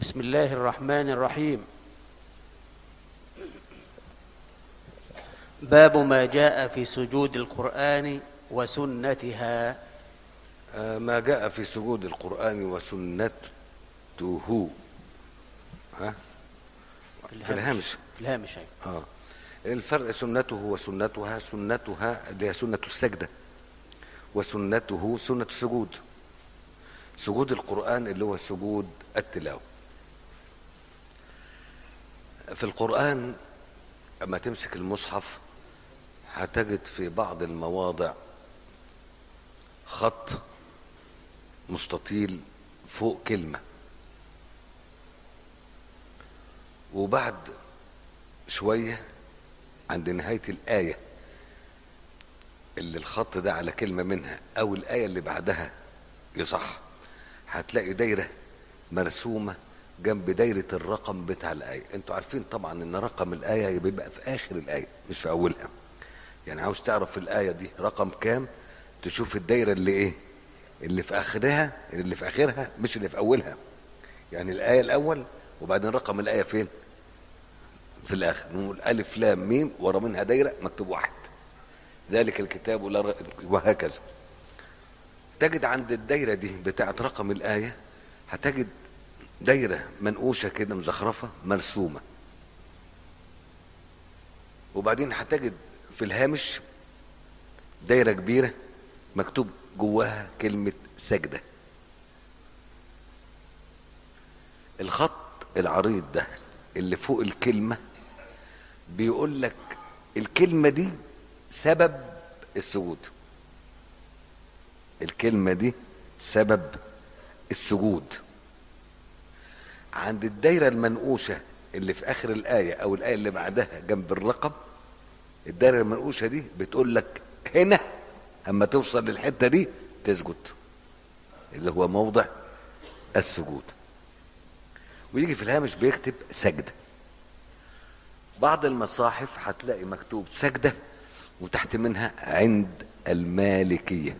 بسم الله الرحمن الرحيم باب ما جاء في سجود القرآن وسنتها آه، ما جاء في سجود القرآن وسنته ها في الهامش في الهامش أيوة. اه الفرق سنته وسنتها سنتها اللي هي سنة السجدة وسنته سنة السجود سجود القرآن اللي هو سجود التلاوة في القرآن أما تمسك المصحف هتجد في بعض المواضع خط مستطيل فوق كلمة وبعد شوية عند نهاية الآية اللي الخط ده على كلمة منها أو الآية اللي بعدها يصح هتلاقي دايرة مرسومة جنب دايرة الرقم بتاع الآية انتوا عارفين طبعا ان رقم الآية بيبقى في آخر الآية مش في أولها يعني عاوز تعرف في الآية دي رقم كام تشوف الدايرة اللي ايه اللي في آخرها اللي في آخرها مش اللي في أولها يعني الآية الأول وبعدين رقم الآية فين في الآخر نقول ألف لام ميم ورا منها دايرة مكتوب واحد ذلك الكتاب لا ر- وهكذا تجد عند الدايرة دي بتاعت رقم الآية هتجد دايرة منقوشة كده مزخرفة مرسومة وبعدين هتجد في الهامش دايرة كبيرة مكتوب جواها كلمة سجدة الخط العريض ده اللي فوق الكلمة بيقول لك الكلمة دي سبب السجود الكلمة دي سبب السجود عند الدايرة المنقوشة اللي في آخر الآية أو الآية اللي بعدها جنب الرقم الدايرة المنقوشة دي بتقول لك هنا أما توصل للحتة دي تسجد اللي هو موضع السجود ويجي في الهامش بيكتب سجدة بعض المصاحف هتلاقي مكتوب سجدة وتحت منها عند المالكية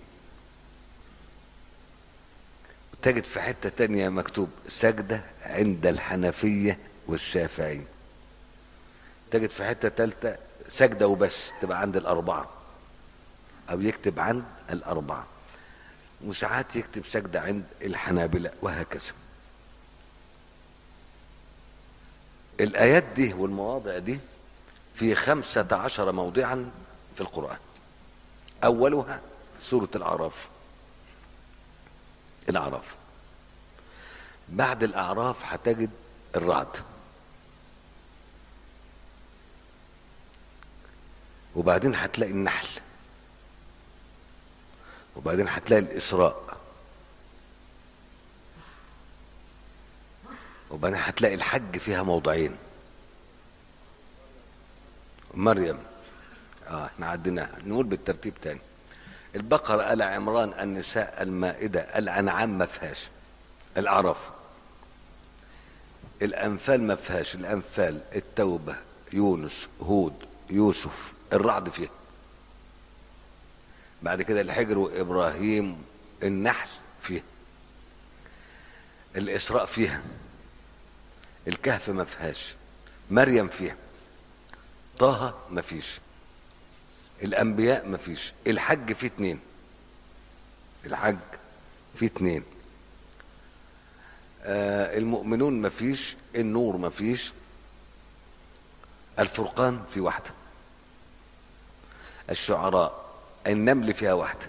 تجد في حتة تانية مكتوب سجدة عند الحنفية والشافعية تجد في حتة تالتة سجدة وبس تبقى عند الأربعة أو يكتب عند الأربعة وساعات يكتب سجدة عند الحنابلة وهكذا الآيات دي والمواضع دي في خمسة عشر موضعا في القرآن أولها سورة الأعراف الأعراف بعد الأعراف هتجد الرعد وبعدين هتلاقي النحل وبعدين هتلاقي الإسراء وبعدين هتلاقي الحج فيها موضعين مريم اه احنا عديناها نقول بالترتيب تاني البقرة آل عمران النساء المائدة الأنعام ما فيهاش الأعراف الأنفال ما فيهاش الأنفال التوبة يونس هود يوسف الرعد فيها بعد كده الحجر وإبراهيم النحل فيها الإسراء فيها الكهف ما فيهاش مريم فيها طه ما فيش الانبياء ما فيش الحج فيه اتنين الحج فيه اتنين آه المؤمنون ما فيش النور ما فيش الفرقان في واحدة الشعراء النمل فيها واحدة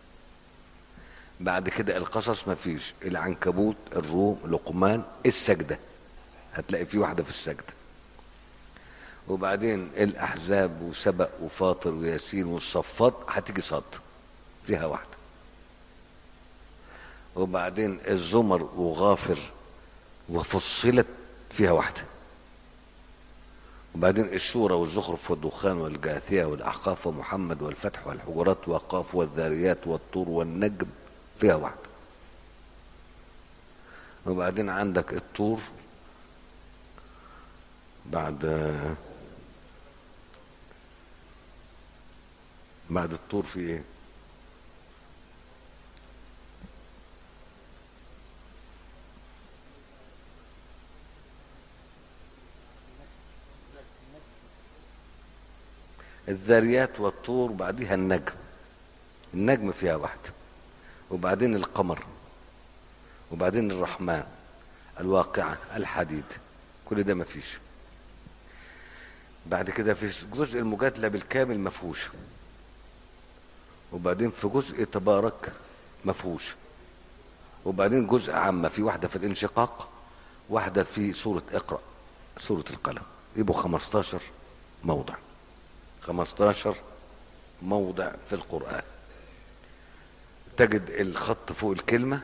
بعد كده القصص ما فيش العنكبوت الروم لقمان السجدة هتلاقي في واحدة في السجدة وبعدين الأحزاب وسبق وفاطر وياسين والصفات هتيجي صد فيها واحدة وبعدين الزمر وغافر وفصلت فيها واحدة وبعدين الشورى والزخرف والدخان والجاثية والأحقاف ومحمد والفتح والحجرات وقاف والذاريات والطور والنجم فيها واحدة وبعدين عندك الطور بعد بعد الطور في ايه الذاريات والطور بعديها النجم النجم فيها واحدة وبعدين القمر وبعدين الرحمن الواقعة الحديد كل ده مفيش بعد كده في جزء المجادلة بالكامل مفهوش وبعدين في جزء تبارك مفهوش وبعدين جزء عامة في واحدة في الانشقاق واحدة في سورة اقرأ سورة القلم يبقوا 15 موضع 15 موضع في القرآن تجد الخط فوق الكلمة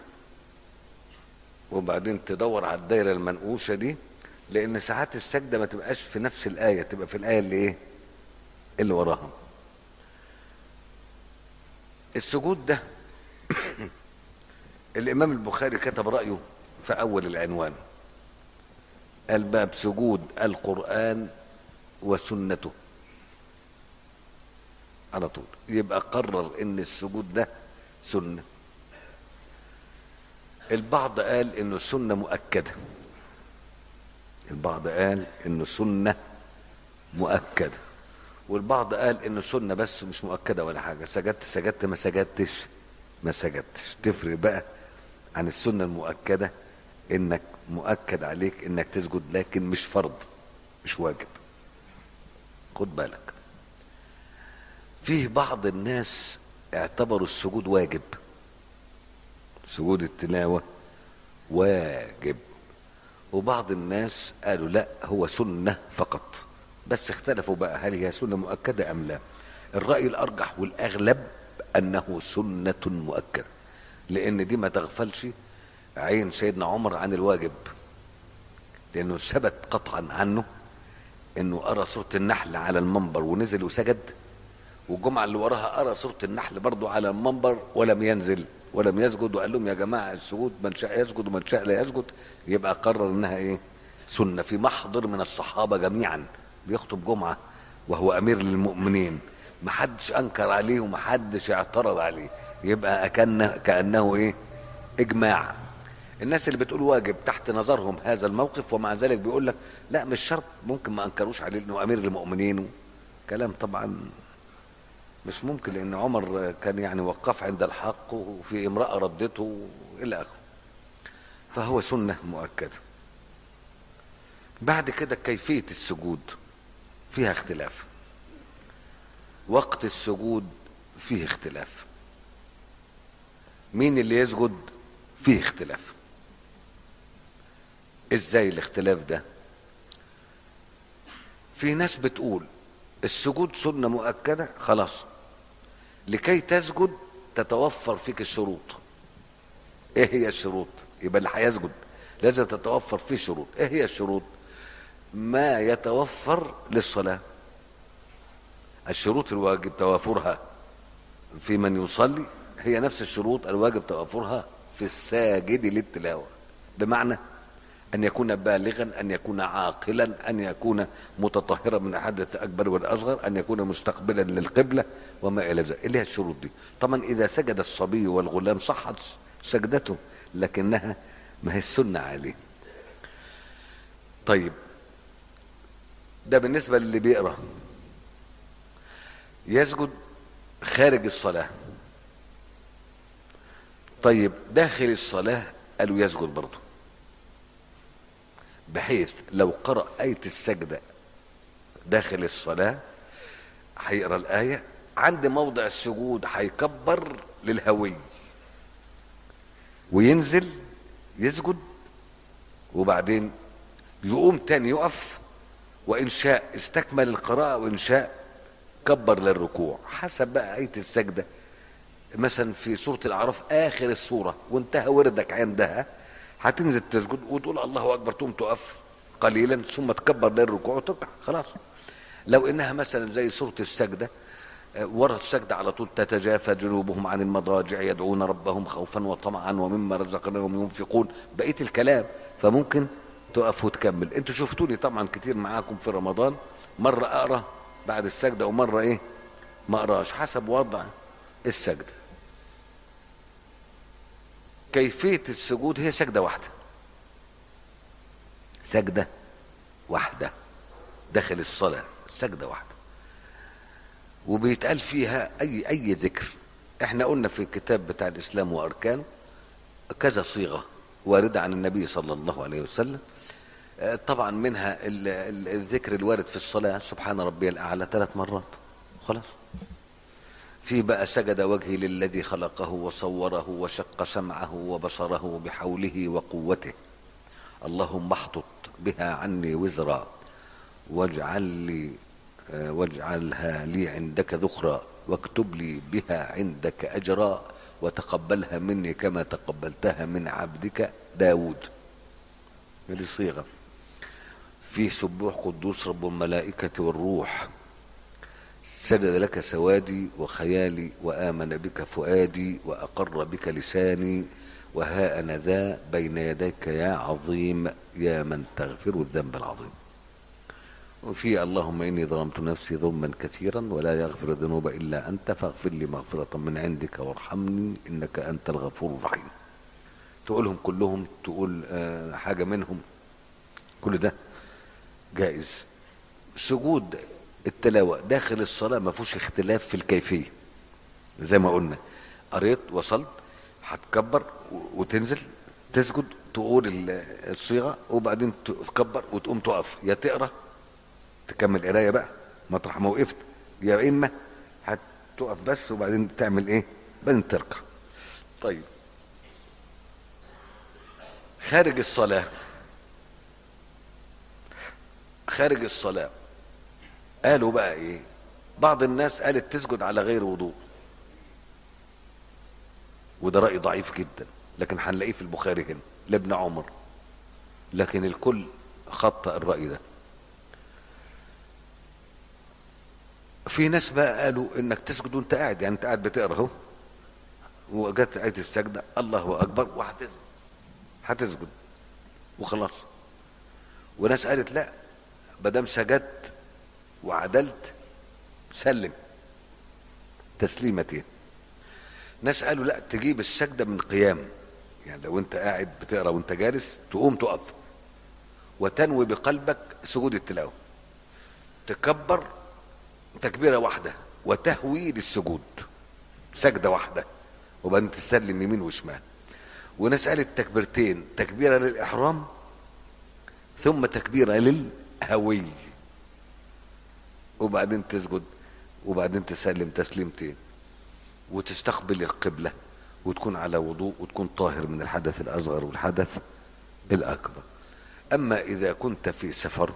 وبعدين تدور على الدايرة المنقوشة دي لأن ساعات السجدة ما تبقاش في نفس الآية تبقى في الآية اللي إيه؟ اللي وراها السجود ده الإمام البخاري كتب رأيه في أول العنوان قال باب سجود القرآن وسنته على طول يبقى قرر ان السجود ده سنة البعض قال انه سنة مؤكدة البعض قال انه سنة مؤكدة والبعض قال انه سنة بس مش مؤكدة ولا حاجة سجدت سجدت ما سجدتش ما سجدتش تفرق بقى عن السنة المؤكدة انك مؤكد عليك انك تسجد لكن مش فرض مش واجب خد بالك فيه بعض الناس اعتبروا السجود واجب سجود التلاوة واجب وبعض الناس قالوا لا هو سنة فقط بس اختلفوا بقى هل هي سنة مؤكدة أم لا الرأي الأرجح والأغلب أنه سنة مؤكدة لأن دي ما تغفلش عين سيدنا عمر عن الواجب لأنه ثبت قطعا عنه أنه أرى سورة النحل على المنبر ونزل وسجد والجمعة اللي وراها أرى سورة النحل برضو على المنبر ولم ينزل ولم يسجد وقال لهم يا جماعة السجود من شاء يسجد ومن شاء لا يسجد يبقى قرر انها ايه سنة في محضر من الصحابة جميعا بيخطب جمعة وهو امير للمؤمنين محدش انكر عليه ومحدش اعترض عليه يبقى أكن كأنه ايه اجماع الناس اللي بتقول واجب تحت نظرهم هذا الموقف ومع ذلك بيقول لك لا مش شرط ممكن ما انكروش عليه انه امير المؤمنين كلام طبعا مش ممكن لان عمر كان يعني وقف عند الحق وفي امراه ردته الى اخره فهو سنه مؤكده بعد كده كيفيه السجود فيها اختلاف وقت السجود فيه اختلاف مين اللي يسجد فيه اختلاف ازاي الاختلاف ده في ناس بتقول السجود سنة مؤكدة خلاص لكي تسجد تتوفر فيك الشروط ايه هي الشروط يبقى اللي هيسجد لازم تتوفر فيه شروط ايه هي الشروط ما يتوفر للصلاة الشروط الواجب توافرها في من يصلي هي نفس الشروط الواجب توافرها في الساجد للتلاوة بمعنى أن يكون بالغا أن يكون عاقلا أن يكون متطهرا من الحدث الأكبر والأصغر أن يكون مستقبلا للقبلة وما إلى ذلك اللي هي الشروط دي طبعا إذا سجد الصبي والغلام صحت سجدته لكنها ما هي السنة عليه طيب ده بالنسبة للي بيقرأ يسجد خارج الصلاة طيب داخل الصلاة قالوا يسجد برضه بحيث لو قرأ آية السجدة داخل الصلاة هيقرأ الآية عند موضع السجود هيكبر للهوي وينزل يسجد وبعدين يقوم تاني يقف وإن شاء استكمل القراءة وإن شاء كبر للركوع حسب بقى آية السجدة مثلا في سورة الأعراف آخر السورة وانتهى وردك عندها هتنزل تسجد وتقول الله اكبر تقوم تقف قليلا ثم تكبر للركوع وتركع خلاص لو انها مثلا زي سوره السجده ورا السجده على طول تتجافى جنوبهم عن المضاجع يدعون ربهم خوفا وطمعا ومما رزقناهم ينفقون بقيه الكلام فممكن تقف وتكمل انتوا شفتوني طبعا كتير معاكم في رمضان مره اقرا بعد السجده ومره ايه ما اقراش حسب وضع السجده كيفية السجود هي سجدة واحدة سجدة واحدة داخل الصلاة سجدة واحدة وبيتقال فيها اي اي ذكر احنا قلنا في الكتاب بتاع الاسلام واركانه كذا صيغه وارده عن النبي صلى الله عليه وسلم آه، طبعا منها ال- ال- الذكر الوارد في الصلاه سبحان ربي الاعلى ثلاث مرات خلاص في بقى سجد وجهي للذي خلقه وصوره وشق سمعه وبصره بحوله وقوته اللهم احطط بها عني وزرا واجعل لي آه، واجعلها لي عندك ذخرا واكتب لي بها عندك اجرا وتقبلها مني كما تقبلتها من عبدك داود هذه صيغه في سبوح قدوس رب الملائكه والروح سجد لك سوادي وخيالي وآمن بك فؤادي وأقر بك لساني وها أنا ذا بين يديك يا عظيم يا من تغفر الذنب العظيم وفي اللهم إني ظلمت نفسي ظلما كثيرا ولا يغفر الذنوب إلا أنت فاغفر لي مغفرة من عندك وارحمني إنك أنت الغفور الرحيم تقولهم كلهم تقول آه، حاجة منهم كل ده جائز سجود التلاوة داخل الصلاة ما فيهوش اختلاف في الكيفية زي ما قلنا قريت وصلت هتكبر و- وتنزل تسجد تقول ال- الصيغة وبعدين تكبر وتقوم تقف يا تقرا تكمل قراية بقى مطرح ما وقفت يا إما هتقف بس وبعدين تعمل إيه؟ بعدين تركع طيب خارج الصلاة خارج الصلاة قالوا بقى ايه بعض الناس قالت تسجد على غير وضوء وده رأي ضعيف جدا لكن هنلاقيه في البخاري هنا لابن عمر لكن الكل خطأ الرأي ده في ناس بقى قالوا انك تسجد وانت قاعد يعني انت قاعد بتقرا اهو وجت آية السجدة الله أكبر وهتسجد هتسجد وخلاص وناس قالت لا مادام سجدت وعدلت سلم تسليمتين ناس قالوا لا تجيب السجده من قيام يعني لو انت قاعد بتقرا وانت جالس تقوم تقف وتنوي بقلبك سجود التلاوه تكبر تكبيره واحده وتهوي للسجود سجده واحده وبعدين تسلم يمين وشمال وناس قالت تكبيرتين تكبيره للاحرام ثم تكبيره للهوي وبعدين تسجد وبعدين تسلم تسليمتين وتستقبل القبلة وتكون على وضوء وتكون طاهر من الحدث الأصغر والحدث الأكبر أما إذا كنت في سفر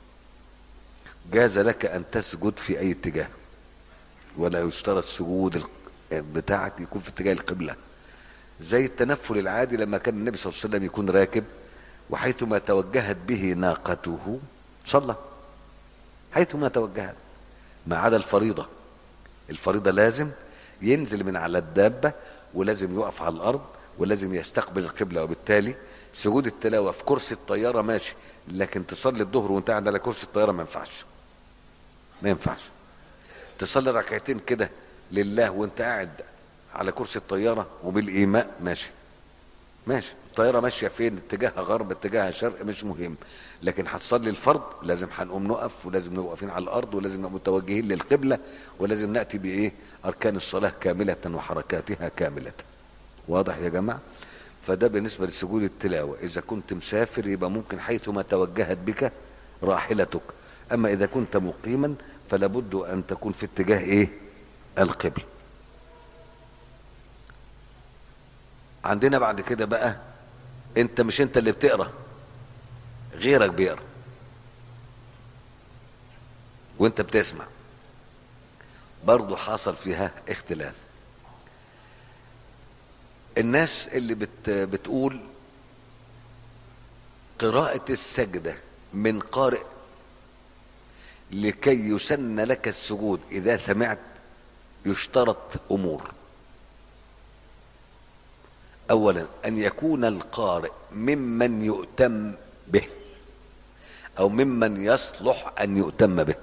جاز لك أن تسجد في أي اتجاه ولا يشترط السجود ال- بتاعك يكون في اتجاه القبلة زي التنفل العادي لما كان النبي صلى الله عليه وسلم يكون راكب وحيثما توجهت به ناقته صلى حيثما توجهت ما عدا الفريضة الفريضة لازم ينزل من على الدابة ولازم يقف على الأرض ولازم يستقبل القبلة وبالتالي سجود التلاوة في كرسي الطيارة ماشي لكن تصلي الظهر وانت قاعد على كرسي الطيارة ما ينفعش ما ينفعش تصلي ركعتين كده لله وانت قاعد على كرسي الطيارة وبالإيماء ماشي ماشي الطيارة ماشية فين اتجاهها غرب اتجاهها شرق مش مهم لكن هتصلي الفرض لازم هنقوم نقف ولازم نبقى واقفين على الأرض ولازم نبقى متوجهين للقبلة ولازم نأتي بإيه أركان الصلاة كاملة وحركاتها كاملة واضح يا جماعة فده بالنسبة لسجود التلاوة إذا كنت مسافر يبقى ممكن حيثما توجهت بك راحلتك أما إذا كنت مقيما فلا بد أن تكون في اتجاه إيه القبل عندنا بعد كده بقى انت مش انت اللي بتقرا غيرك بيقرا وانت بتسمع برضه حصل فيها اختلاف الناس اللي بت بتقول قراءة السجدة من قارئ لكي يسن لك السجود إذا سمعت يشترط أمور أولا أن يكون القارئ ممن يؤتم به أو ممن يصلح أن يؤتم به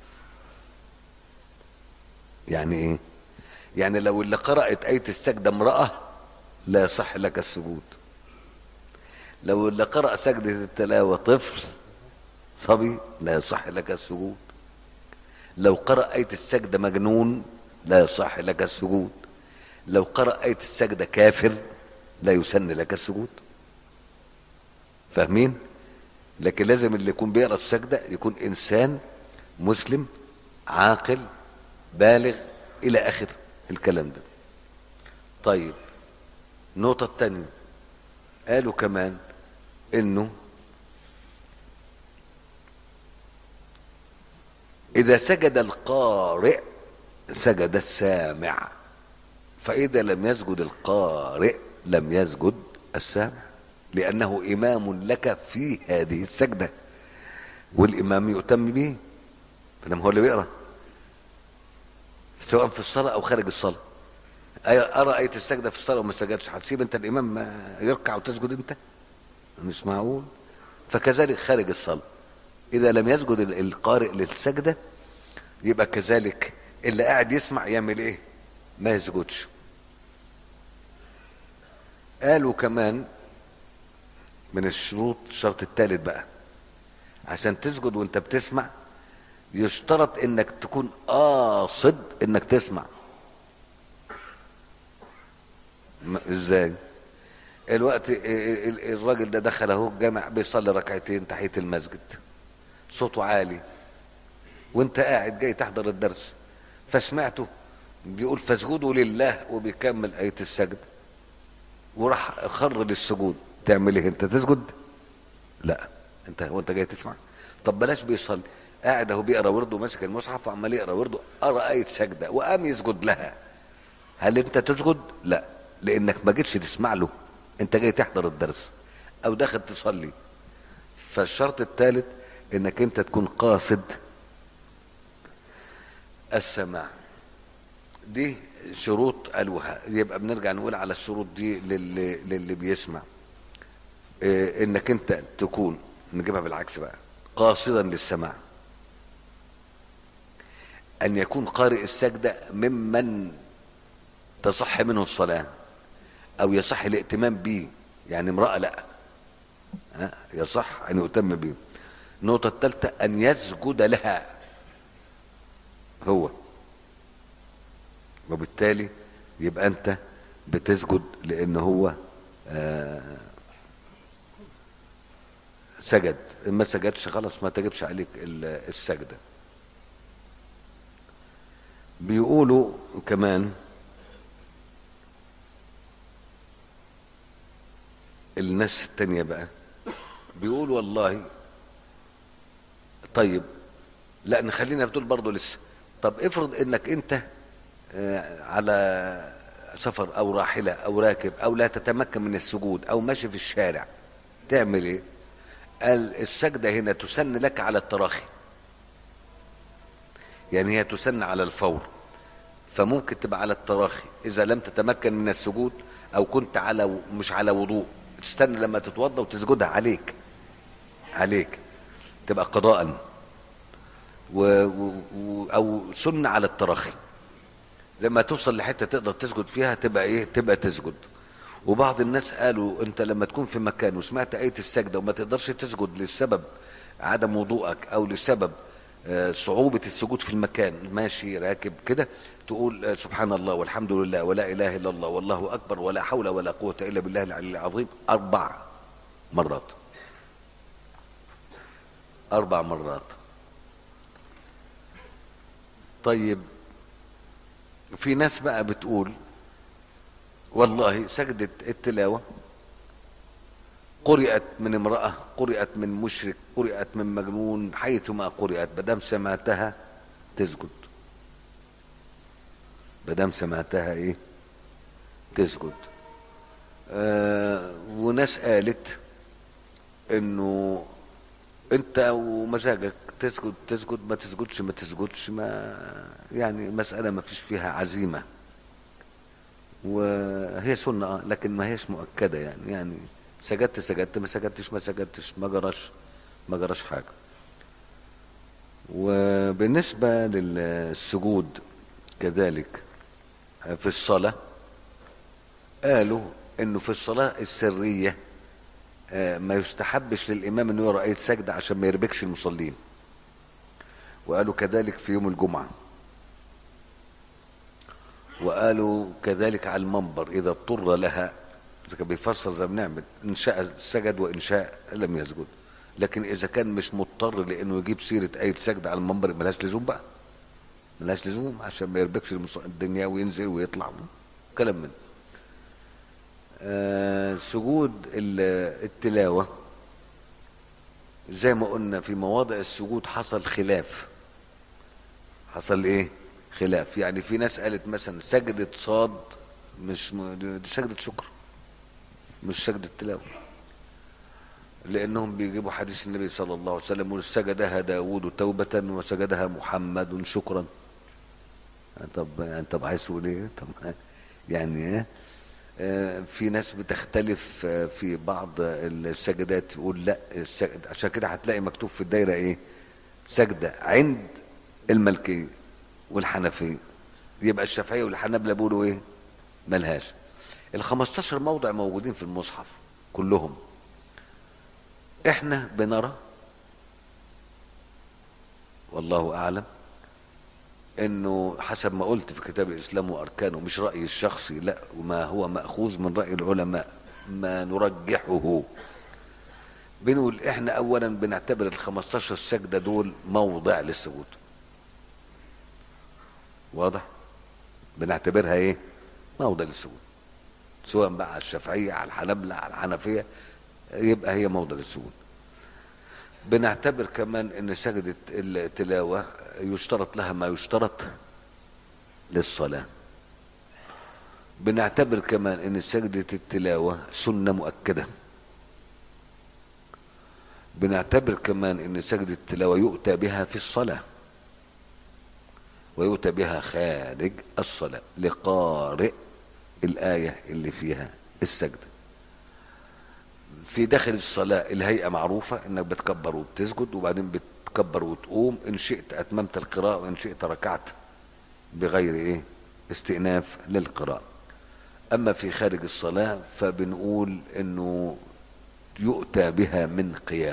يعني إيه؟ يعني لو اللي قرأت آية السجدة امرأة لا يصح لك السجود لو اللي قرأ سجدة التلاوة طفل صبي لا يصح لك السجود لو قرأ آية السجدة مجنون لا يصح لك السجود لو قرأ آية السجدة كافر لا يسن لك السجود فاهمين لكن لازم اللي يكون بيقرأ السجدة يكون إنسان مسلم عاقل بالغ إلى آخر الكلام ده طيب النقطة الثانية قالوا كمان انه اذا سجد القارئ سجد السامع فاذا لم يسجد القارئ لم يسجد السامع لانه امام لك في هذه السجده والامام يؤتم به فلما هو اللي بيقرا سواء في الصلاه او خارج الصلاه ارى ايه السجده في الصلاه وما سجدش هتسيب انت الامام يركع وتسجد انت مش معقول فكذلك خارج الصلاه اذا لم يسجد القارئ للسجده يبقى كذلك اللي قاعد يسمع يعمل ايه ما يسجدش قالوا كمان من الشروط الشرط الثالث بقى عشان تسجد وانت بتسمع يشترط انك تكون قاصد انك تسمع ازاي الوقت الراجل ده دخل اهو الجامع بيصلي ركعتين تحيه المسجد صوته عالي وانت قاعد جاي تحضر الدرس فسمعته بيقول فاسجدوا لله وبيكمل آية السجد وراح خر للسجود تعمل ايه انت تسجد لا انت وانت جاي تسمع طب بلاش بيصلي قاعد اهو بيقرا ورده ماسك المصحف وعمال يقرا ورده قرا آية سجدة وقام يسجد لها هل انت تسجد لا لانك ما جيتش تسمع له انت جاي تحضر الدرس او داخل تصلي فالشرط الثالث انك انت تكون قاصد السماع دي شروط قالوها يبقى بنرجع نقول على الشروط دي للي, للي بيسمع إيه انك انت تكون نجيبها بالعكس بقى قاصدا للسماع ان يكون قارئ السجدة ممن تصح منه الصلاة او يصح الائتمام به يعني امرأة لا ها يصح ان يؤتم به النقطة الثالثة ان يسجد لها هو وبالتالي يبقى انت بتسجد لان هو آه سجد ما سجدش خلاص ما تجبش عليك السجده بيقولوا كمان الناس التانية بقى بيقول والله طيب لا نخلينا في دول برضه لسه طب افرض انك انت على سفر او راحلة او راكب او لا تتمكن من السجود او ماشي في الشارع تعمل ايه قال السجدة هنا تسن لك على التراخي يعني هي تسن على الفور فممكن تبقى على التراخي اذا لم تتمكن من السجود او كنت على مش على وضوء تستنى لما تتوضا وتسجدها عليك عليك تبقى قضاء و... و... او سنة على التراخي لما توصل لحته تقدر تسجد فيها تبقى ايه تبقى تسجد وبعض الناس قالوا انت لما تكون في مكان وسمعت آية السجدة وما تقدرش تسجد لسبب عدم وضوءك او لسبب صعوبة السجود في المكان ماشي راكب كده تقول سبحان الله والحمد لله ولا اله الا الله والله اكبر ولا حول ولا قوة الا بالله العلي العظيم اربع مرات اربع مرات طيب في ناس بقى بتقول والله سجدة التلاوة قرئت من امرأة قرئت من مشرك قرئت من مجنون حيثما قرئت بدم سمعتها تسجد بدم سمعتها ايه تسجد آه وناس قالت انه انت ومزاجك تسجد تسجد ما تسجدش ما تسجدش ما يعني مسألة ما فيش فيها عزيمة وهي سنة اه لكن ما هيش مؤكدة يعني يعني سجدت سجدت ما سجدتش ما سجدتش ما جراش ما جراش حاجة وبالنسبة للسجود كذلك في الصلاة قالوا انه في الصلاة السرية ما يستحبش للامام انه يقرا ايه سجدة عشان ما يربكش المصلين وقالوا كذلك في يوم الجمعة وقالوا كذلك على المنبر إذا اضطر لها إذا كان بيفسر زي ما بنعمل إن شاء سجد وإن شاء لم يسجد لكن إذا كان مش مضطر لأنه يجيب سيرة آية سجد على المنبر ملهاش لزوم بقى ملهاش لزوم عشان ما يربكش المص- الدنيا وينزل ويطلع كلام من آه سجود ال- التلاوة زي ما قلنا في مواضع السجود حصل خلاف حصل ايه خلاف يعني في ناس قالت مثلا سجدة صاد مش م... دي سجدة شكر مش سجدة تلاوة لأنهم بيجيبوا حديث النبي صلى الله عليه وسلم يقول سجدها داود توبة وسجدها محمد شكرا طب يعني طب عايز تقول ايه طب يعني ايه آه، في ناس بتختلف آه، في بعض السجدات يقول لا السجد عشان كده هتلاقي مكتوب في الدايره ايه سجده عند الملكيه والحنفيه يبقى الشافعيه والحنابله بيقولوا ايه ملهاش ال 15 موضع موجودين في المصحف كلهم احنا بنرى والله اعلم انه حسب ما قلت في كتاب الاسلام واركانه مش رايي الشخصي لا وما هو ماخوذ من راي العلماء ما نرجحه بنقول احنا اولا بنعتبر ال 15 سجده دول موضع للسجود واضح بنعتبرها ايه موضع للسجود سواء بقى على الشافعيه على الحنابله على الحنفيه يبقى هي موضع للسجود بنعتبر كمان ان سجدة التلاوة يشترط لها ما يشترط للصلاة بنعتبر كمان ان سجدة التلاوة سنة مؤكدة بنعتبر كمان ان سجدة التلاوة يؤتى بها في الصلاة ويؤتى بها خارج الصلاة لقارئ الآية اللي فيها السجدة في داخل الصلاة الهيئة معروفة انك بتكبر وبتسجد وبعدين بتكبر وتقوم ان شئت اتممت القراءة وان شئت ركعت بغير ايه استئناف للقراءة اما في خارج الصلاة فبنقول انه يؤتى بها من قيام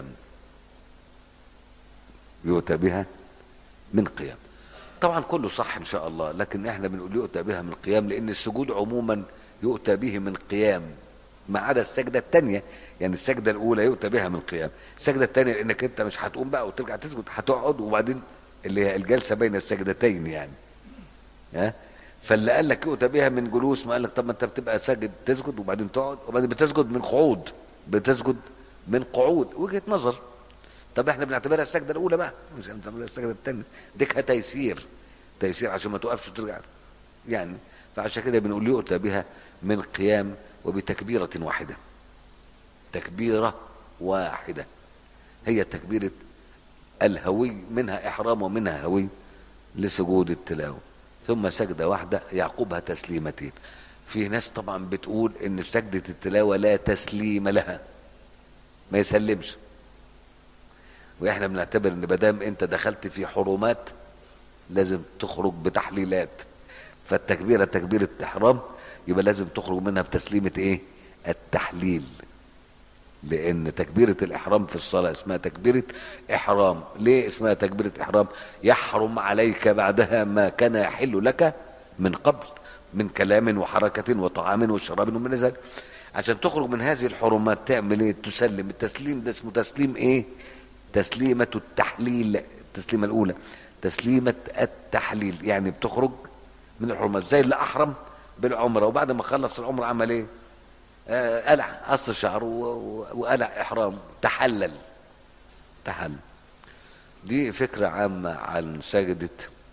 يؤتى بها من قيام طبعا كله صح ان شاء الله لكن احنا بنقول يؤتى بها من قيام لان السجود عموما يؤتى به من قيام ما عدا السجدة الثانية يعني السجدة الأولى يؤتى بها من قيام السجدة الثانية لأنك أنت مش هتقوم بقى وترجع تسجد هتقعد وبعدين اللي هي الجلسة بين السجدتين يعني ها فاللي قال لك يؤتى بها من جلوس ما قال لك طب ما أنت بتبقى ساجد تسجد وبعدين تقعد وبعدين بتسجد من قعود بتسجد من قعود وجهة نظر طب احنا بنعتبرها السجدة الأولى بقى مش بنعتبرها السجدة الثانية ديكها تيسير تيسير عشان ما توقفش وترجع يعني فعشان كده بنقول يؤتى بها من قيام وبتكبيرة واحدة تكبيرة واحدة هي تكبيرة الهوي منها إحرام ومنها هوي لسجود التلاوة ثم سجدة واحدة يعقبها تسليمتين في ناس طبعا بتقول ان سجدة التلاوة لا تسليم لها ما يسلمش واحنا بنعتبر ان مادام انت دخلت في حرمات لازم تخرج بتحليلات فالتكبيرة تكبيرة إحرام يبقى لازم تخرج منها بتسليمة ايه التحليل لان تكبيرة الاحرام في الصلاة اسمها تكبيرة احرام ليه اسمها تكبيرة احرام يحرم عليك بعدها ما كان يحل لك من قبل من كلام وحركة وطعام وشراب ومن ذلك عشان تخرج من هذه الحرمات تعمل ايه تسلم التسليم ده اسمه تسليم ايه تسليمة التحليل التسليمة الاولى تسليمة التحليل يعني بتخرج من الحرمات زي اللي احرم بالعمرة وبعد ما خلص العمرة عمل ايه آه قلع قص شعره وقلع احرام تحلل تحلل دي فكرة عامة عن سجدة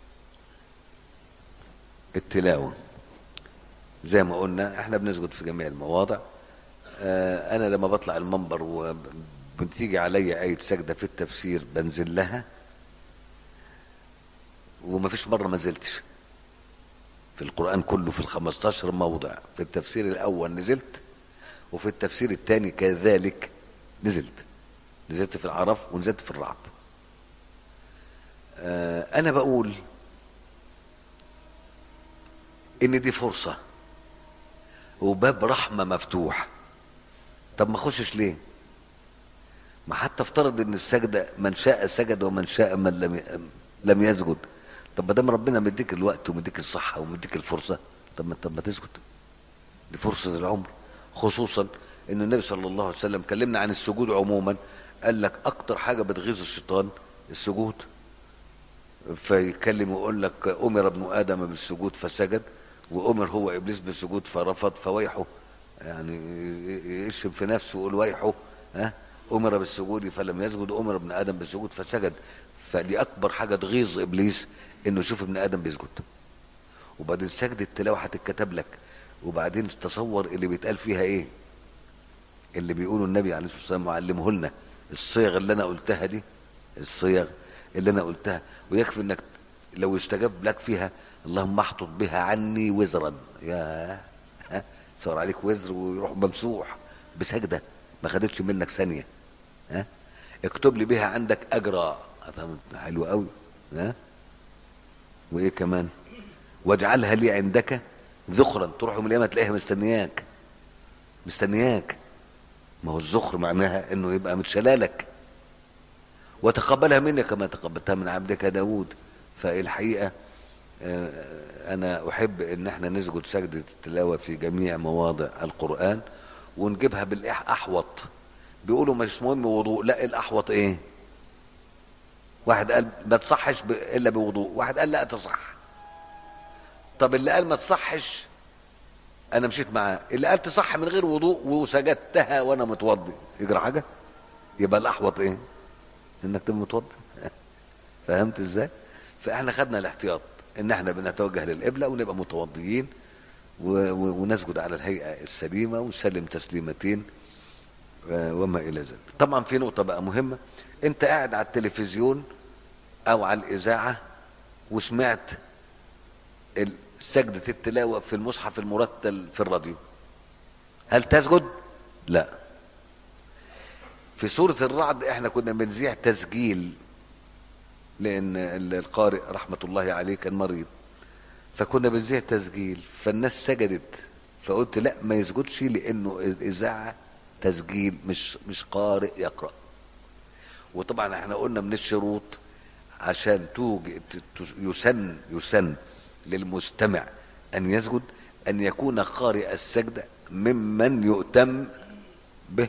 التلاوة زي ما قلنا احنا بنسجد في جميع المواضع آه انا لما بطلع المنبر وبتيجي عليا آية سجدة في التفسير بنزل لها ومفيش مرة ما نزلتش في القرآن كله في الخمستاشر موضع في التفسير الأول نزلت وفي التفسير الثاني كذلك نزلت نزلت في العرف ونزلت في الرعد آه أنا بقول إن دي فرصة وباب رحمة مفتوح طب ما اخشش ليه ما حتى افترض ان السجدة من شاء سجد ومن شاء من لم لم يسجد طب ما دام ربنا مديك الوقت ومديك الصحه ومديك الفرصه طب ما طب ما تسجد دي فرصه العمر خصوصا ان النبي صلى الله عليه وسلم كلمنا عن السجود عموما قال لك اكتر حاجه بتغيظ الشيطان السجود فيكلم ويقول لك امر ابن ادم بالسجود فسجد وامر هو ابليس بالسجود فرفض فويحه يعني يشتم في نفسه ويقول ويحه ها امر بالسجود فلم يسجد امر ابن ادم بالسجود فسجد فدي اكبر حاجه تغيظ ابليس انه يشوف ابن ادم بيسجد وبعدين سجد التلاوه هتتكتب لك وبعدين تصور اللي بيتقال فيها ايه اللي بيقوله النبي عليه الصلاه والسلام وعلمه لنا الصيغ اللي انا قلتها دي الصيغ اللي انا قلتها ويكفي انك لو استجاب لك فيها اللهم احطط بها عني وزرا يا ها صار عليك وزر ويروح ممسوح بسجده ما خدتش منك ثانيه ها اكتب لي بها عندك اجرا فهمت حلو قوي ها وايه كمان واجعلها لي عندك ذخرا تروح يوم القيامه تلاقيها مستنياك مستنياك ما هو الذخر معناها انه يبقى متشلالك وتقبلها مني كما تقبلتها من عبدك داود فالحقيقه آه، انا احب ان احنا نسجد سجده التلاوه في جميع مواضع القران ونجيبها بالاحوط بيقولوا مش مهم وضوء لا الاحوط ايه واحد قال ما تصحش ب- الا بوضوء واحد قال لا تصح طب اللي قال ما تصحش انا مشيت معاه اللي قال تصح من غير وضوء وسجدتها وانا متوضي يجرى حاجه يبقى الاحوط ايه انك تبقى متوضي فهمت ازاي فاحنا خدنا الاحتياط ان احنا بنتوجه للقبله ونبقى متوضيين و- و- ونسجد على الهيئه السليمه ونسلم تسليمتين آه، وما الى ذلك طبعا في نقطه بقى مهمه انت قاعد على التلفزيون او على الاذاعه وسمعت ال- سجدة التلاوة في المصحف المرتل في الراديو هل تسجد؟ لا في سورة الرعد احنا كنا بنذيع تسجيل لأن ال- القارئ رحمة الله عليه كان مريض فكنا بنذيع تسجيل فالناس سجدت فقلت لا ما يسجدش لأنه الإذاعة تسجيل مش مش قارئ يقرأ وطبعا احنا قلنا من الشروط عشان توجد يسن يسن للمستمع ان يسجد ان يكون قارئ السجده ممن يؤتم به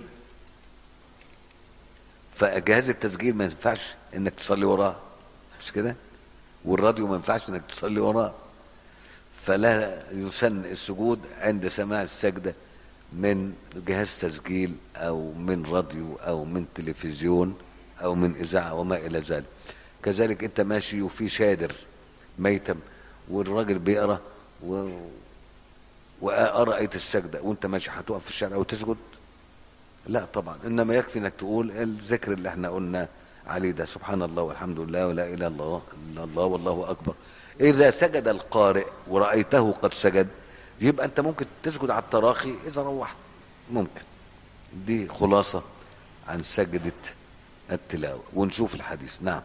فجهاز التسجيل ما ينفعش انك تصلي وراه مش كده والراديو ما ينفعش انك تصلي وراه فلا يسن السجود عند سماع السجده من جهاز تسجيل او من راديو او من تلفزيون او من اذاعه وما الى ذلك كذلك انت ماشي وفي شادر ميتم والراجل بيقرا و... وقرا ايه السجده وانت ماشي هتقف في الشارع وتسجد لا طبعا انما يكفي انك تقول الذكر اللي احنا قلنا عليه ده سبحان الله والحمد لله ولا اله الا الله الا الله والله اكبر اذا سجد القارئ ورايته قد سجد يبقى انت ممكن تسجد على التراخي اذا روحت ممكن دي خلاصه عن سجده التلاوه ونشوف الحديث نعم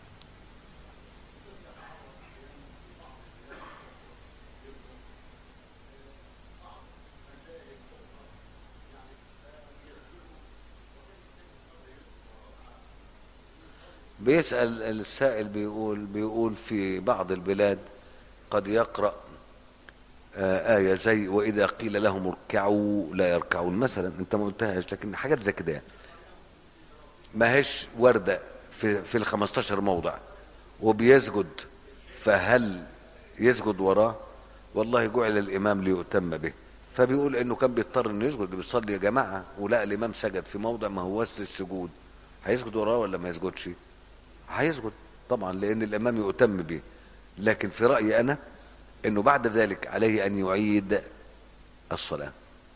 بيسأل السائل بيقول بيقول في بعض البلاد قد يقرأ آه، آية زي وإذا قيل لهم اركعوا لا يركعون مثلا أنت ما قلتهاش لكن حاجات زي كده يعني. ما هيش وردة في في ال 15 موضع وبيسجد فهل يسجد وراه؟ والله جعل الإمام ليؤتم به فبيقول إنه كان بيضطر إنه يسجد بيصلي يا جماعة ولقى الإمام سجد في موضع ما هوش للسجود هيسجد وراه ولا ما يسجدش؟ هيسجد طبعا لان الامام يؤتم به لكن في رايي انا انه بعد ذلك عليه ان يعيد الصلاه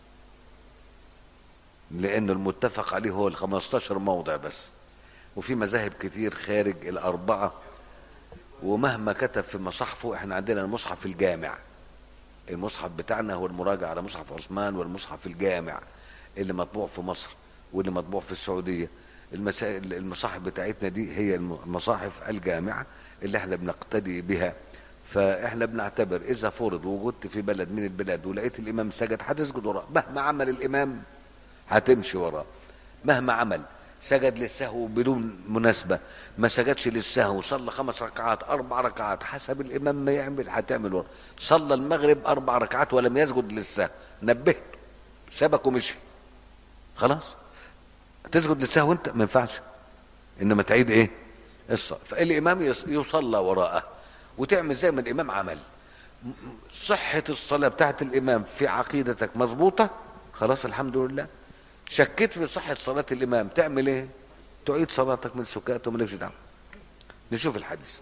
لانه المتفق عليه هو ال 15 موضع بس وفي مذاهب كتير خارج الاربعه ومهما كتب في مصحفه احنا عندنا المصحف الجامع المصحف بتاعنا هو المراجع على مصحف عثمان والمصحف الجامع اللي مطبوع في مصر واللي مطبوع في السعوديه المسائل المصاحف بتاعتنا دي هي المصاحف الجامعة اللي احنا بنقتدي بها فاحنا بنعتبر اذا فرض وجدت في بلد من البلاد ولقيت الامام سجد هتسجد وراه مهما عمل الامام هتمشي وراه مهما عمل سجد للسهو بدون مناسبة ما سجدش للسهو صلى خمس ركعات أربع ركعات حسب الإمام ما يعمل هتعمل ورا صلى المغرب أربع ركعات ولم يسجد للسهو نبهته سبك ومشي خلاص تسجد للسهو أنت ما ينفعش إنما تعيد إيه الصلاة فالإمام يص- يصلى وراءه وتعمل زي ما الإمام عمل م- م- صحة الصلاة بتاعت الإمام في عقيدتك مظبوطة خلاص الحمد لله شكيت في صحة صلاة الإمام تعمل إيه؟ تعيد صلاتك من سكات ومالكش دعوة نشوف الحديث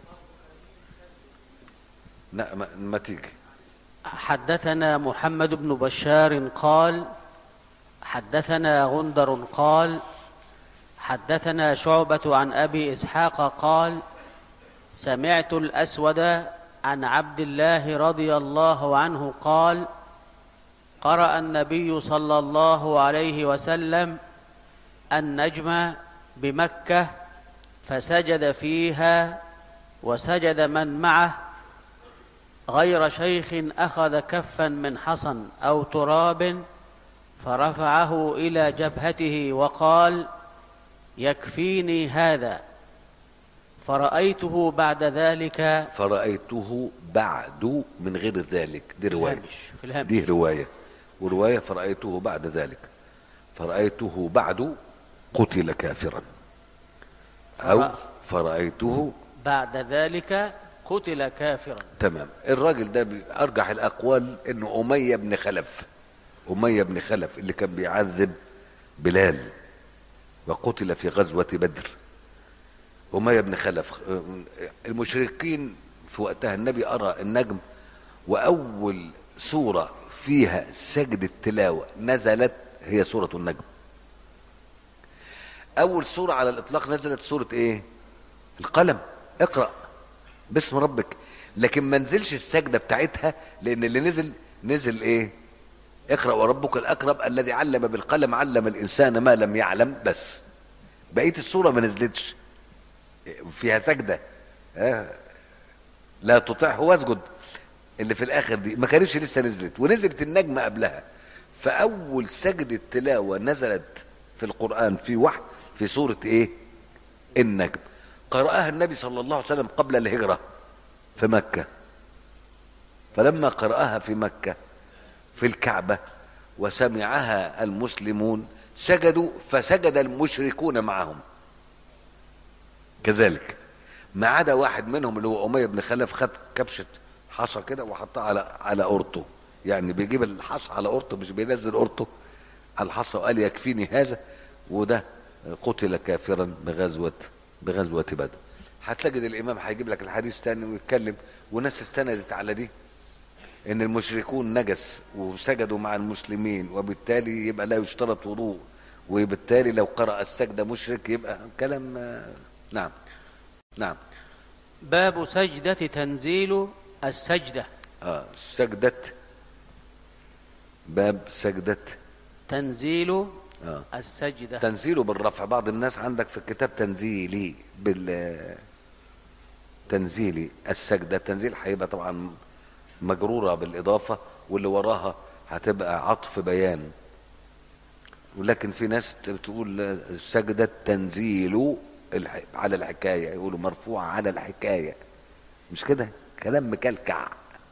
لا ما, ما تيجي حدثنا محمد بن بشار قال حدثنا غندر قال حدثنا شعبة عن أبي إسحاق قال سمعت الأسود عن عبد الله رضي الله عنه قال قرأ النبي صلى الله عليه وسلم النجم بمكة فسجد فيها وسجد من معه غير شيخ أخذ كفا من حصن أو تراب فرفعه إلى جبهته وقال يكفيني هذا فرأيته بعد ذلك فرأيته بعد من غير ذلك دي رواية الهامش في الهامش دي رواية ورواية فرأيته بعد ذلك فرأيته بعد قتل كافرا أو فرأ- فرأيته بعد ذلك قتل كافرا تمام الراجل ده بي- ارجح الاقوال انه اميه بن خلف اميه بن خلف اللي كان بيعذب بلال وقتل في غزوه بدر اميه بن خلف المشركين في وقتها النبي ارى النجم واول سوره فيها سجد التلاوه نزلت هي سوره النجم اول سوره على الاطلاق نزلت سوره ايه القلم اقرأ باسم ربك لكن ما نزلش السجدة بتاعتها لان اللي نزل نزل ايه اقرأ وربك الاكرم الذي علم بالقلم علم الانسان ما لم يعلم بس بقية السورة ما نزلتش فيها سجدة آه. لا تطيعه واسجد اللي في الاخر دي ما كانتش لسه نزلت ونزلت النجمة قبلها فاول سجدة تلاوة نزلت في القرآن في وحي في سورة ايه النجم قرأها النبي صلى الله عليه وسلم قبل الهجرة في مكة فلما قرأها في مكة في الكعبة وسمعها المسلمون سجدوا فسجد المشركون معهم كذلك ما عدا واحد منهم اللي هو أمية بن خلف خد كبشة حصى كده وحطها على على قرطه يعني بيجيب الحصى على قرطه مش بينزل قرطه على الحصى وقال يكفيني هذا وده قتل كافرا بغزوة بغزوة بدر هتلاقي الإمام هيجيب لك الحديث تاني ويتكلم وناس استندت على دي ان المشركون نجس وسجدوا مع المسلمين وبالتالي يبقى لا يشترط وضوء وبالتالي لو قرأ السجدة مشرك يبقى كلام آه، نعم نعم باب سجدة تنزيل السجدة اه سجدة باب سجدة تنزيل اه السجدة تنزيله بالرفع بعض الناس عندك في الكتاب تنزيلي بال تنزيلي السجدة تنزيل هيبقى طبعا مجرورة بالإضافة واللي وراها هتبقى عطف بيان ولكن في ناس بتقول السجدة تنزيل الح... على الحكاية يقولوا مرفوع على الحكاية مش كده كلام مكلكع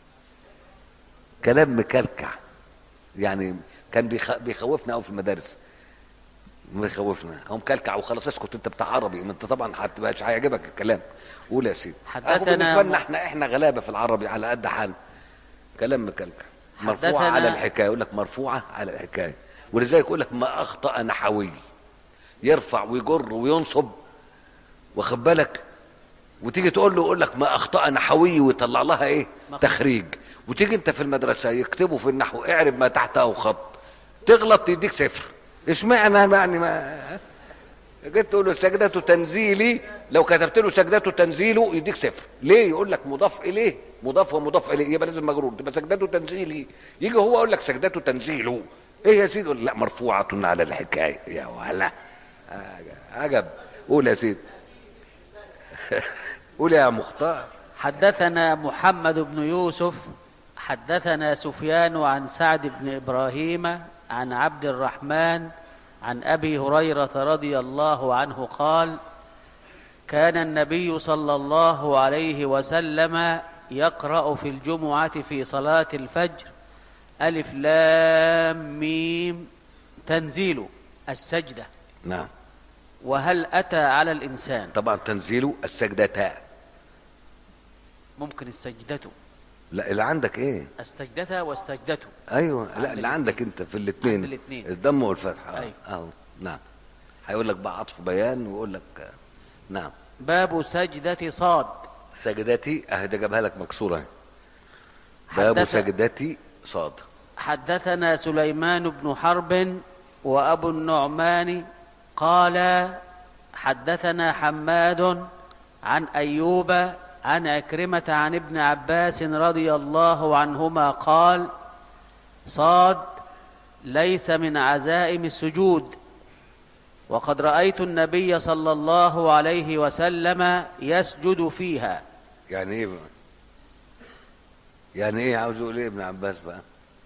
كلام مكلكع يعني كان بيخ... بيخوفنا قوي في المدارس بيخوفنا هم كلكع وخلاص اسكت انت بتاع عربي ما انت طبعا هتبقى مش هيعجبك الكلام قول يا سيدي حدثنا أهو بالنسبه لنا م- احنا احنا غلابه في العربي على قد حال كلام مكلكع مرفوعه حدثنا- على الحكايه يقول لك مرفوعه على الحكايه ولذلك يقول لك ما اخطا نحوي يرفع ويجر وينصب واخد بالك وتيجي تقول له يقول لك ما اخطا نحوي ويطلع لها ايه مخ- تخريج وتيجي انت في المدرسه يكتبوا في النحو اعرب ما تحته خط تغلط يديك صفر اشمعنى يعني ما جيت تقول له سجدة تنزيلي لو كتبت له سجدة تنزيله يديك صفر ليه يقول لك مضاف اليه مضاف ومضاف اليه يبقى لازم مجرور تبقى سجدة تنزيلي يجي هو يقول لك سجدة تنزيله ايه يا سيدي يقول لا مرفوعة على الحكاية يا ولا عجب قول يا سيدي قول يا مختار حدثنا محمد بن يوسف حدثنا سفيان عن سعد بن ابراهيم عن عبد الرحمن عن ابي هريره رضي الله عنه قال كان النبي صلى الله عليه وسلم يقرا في الجمعه في صلاه الفجر الف لام ميم تنزيل السجده نعم وهل اتى على الانسان طبعا تنزيله السجدتاء ممكن السجدة لا اللي عندك ايه السجدة والسجدة ايوه عند لا اللي عندك انت في الاثنين عند الاتنين. الضم والفتحه أيوة. اهو نعم هيقول لك بقى عطف بيان ويقول لك آه، نعم باب سجدة صاد سجدتي اهي ده جابها لك مكسوره اهي. باب حدث- سجدتي صاد حدثنا سليمان بن حرب وأبو النعمان قال حدثنا حماد عن أيوب عن عكرمة عن ابن عباس رضي الله عنهما قال صاد ليس من عزائم السجود وقد رأيت النبي صلى الله عليه وسلم يسجد فيها يعني ايه بقى يعني ايه عاوز يقول ايه ابن عباس بقى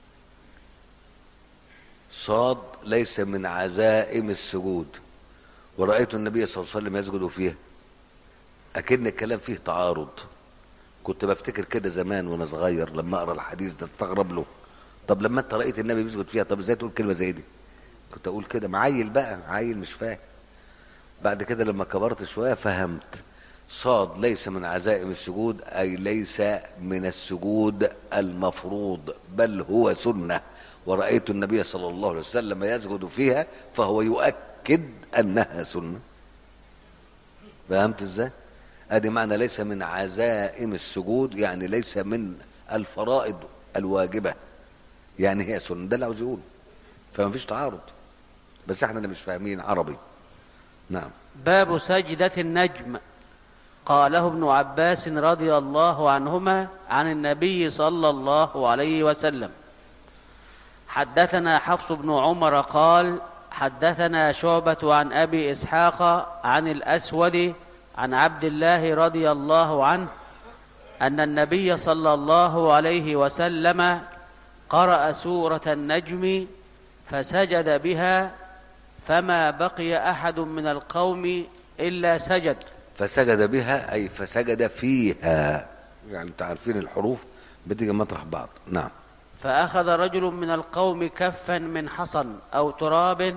صاد ليس من عزائم السجود ورأيت النبي صلى الله عليه وسلم يسجد فيها أكن الكلام فيه تعارض كنت بفتكر كده زمان وانا صغير لما اقرا الحديث ده استغرب له طب لما انت رأيت النبي بيسجد فيها طب ازاي تقول كلمة زي دي كنت اقول كده معيل بقى عيل مش فاهم بعد كده لما كبرت شوية فهمت صاد ليس من عزائم السجود أي ليس من السجود المفروض بل هو سنة ورأيت النبي صلى الله عليه وسلم يسجد فيها فهو يؤكد أنها سنة فهمت ازاي؟ ادي معنى ليس من عزائم السجود يعني ليس من الفرائض الواجبة يعني هي سنة ده اللي عاوز يقوله فما فيش تعارض بس احنا اللي مش فاهمين عربي نعم باب سجدة النجم قاله ابن عباس رضي الله عنهما عن النبي صلى الله عليه وسلم حدثنا حفص بن عمر قال حدثنا شعبة عن أبي إسحاق عن الأسود عن عبد الله رضي الله عنه أن النبي صلى الله عليه وسلم قرأ سورة النجم فسجد بها فما بقي أحد من القوم إلا سجد فسجد بها أي فسجد فيها يعني انت عارفين الحروف بتيجي مطرح بعض نعم فأخذ رجل من القوم كفا من حصى أو تراب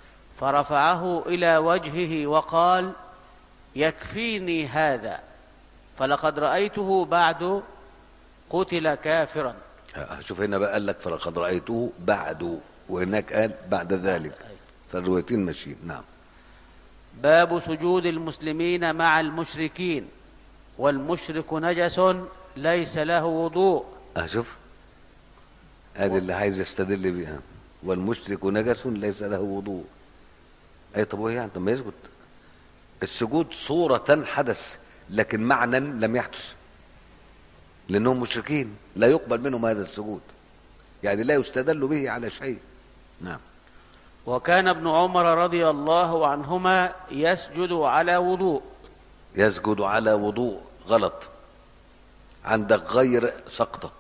فرفعه إلى وجهه وقال يكفيني هذا فلقد رأيته بعد قتل كافرا آه، شوف هنا بقى قال لك فلقد رأيته بعد وهناك قال بعد ذلك فالروايتين ماشيين نعم باب سجود المسلمين مع المشركين والمشرك نجس ليس له وضوء اشوف ادي اللي عايز يستدل بيها والمشرك نجس ليس له وضوء اي طب وايه يعني طب ما يسجد السجود صورة حدث لكن معنى لم يحدث لانهم مشركين لا يقبل منهم هذا السجود يعني لا يستدل به على شيء نعم وكان ابن عمر رضي الله عنهما يسجد على وضوء يسجد على وضوء غلط عندك غير سقطة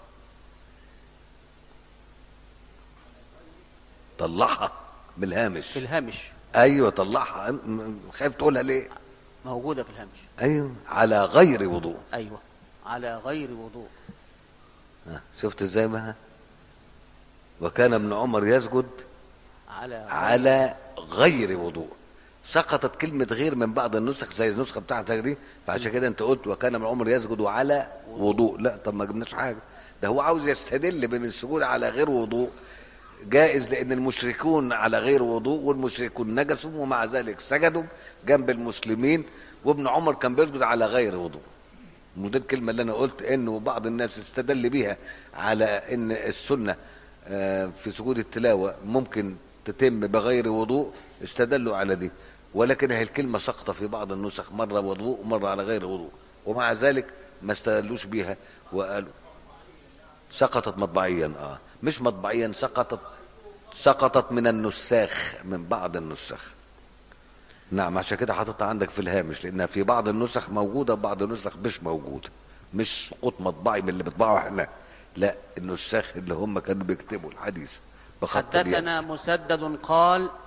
طلعها بالهامش في الهامش ايوه طلعها أن- م- خايف تقولها ليه موجودة في الهامش ايوه على غير وضوء أيوة على غير وضوء ها، شفت ازاي بقى وكان ابن عمر يسجد على غير على غير وضوء سقطت كلمة غير من بعض النسخ زي النسخة بتاعتك دي فعشان كده انت قلت وكان ابن عمر يسجد على وضوء لا طب ما جبناش حاجة ده هو عاوز يستدل بين السجود على غير وضوء جائز لان المشركون على غير وضوء والمشركون نجسوا ومع ذلك سجدوا جنب المسلمين وابن عمر كان بيسجد على غير وضوء ودي الكلمة اللي أنا قلت إنه بعض الناس استدل بيها على إن السنة آه، في سجود التلاوة ممكن تتم بغير وضوء استدلوا على دي ولكن هي الكلمة سقطة في بعض النسخ مرة وضوء ومرة على غير وضوء ومع ذلك ما استدلوش بيها وقالوا سقطت مطبعيا اه مش مطبعيا سقطت سقطت من النساخ من بعض النسخ نعم عشان كده حاططها عندك في الهامش لانها في بعض النسخ موجوده وبعض النسخ مش موجوده مش سقوط مطبعي من اللي بيطبعه احنا لا النساخ اللي هم كانوا بيكتبوا الحديث بخط اليد حدثنا مسدد قال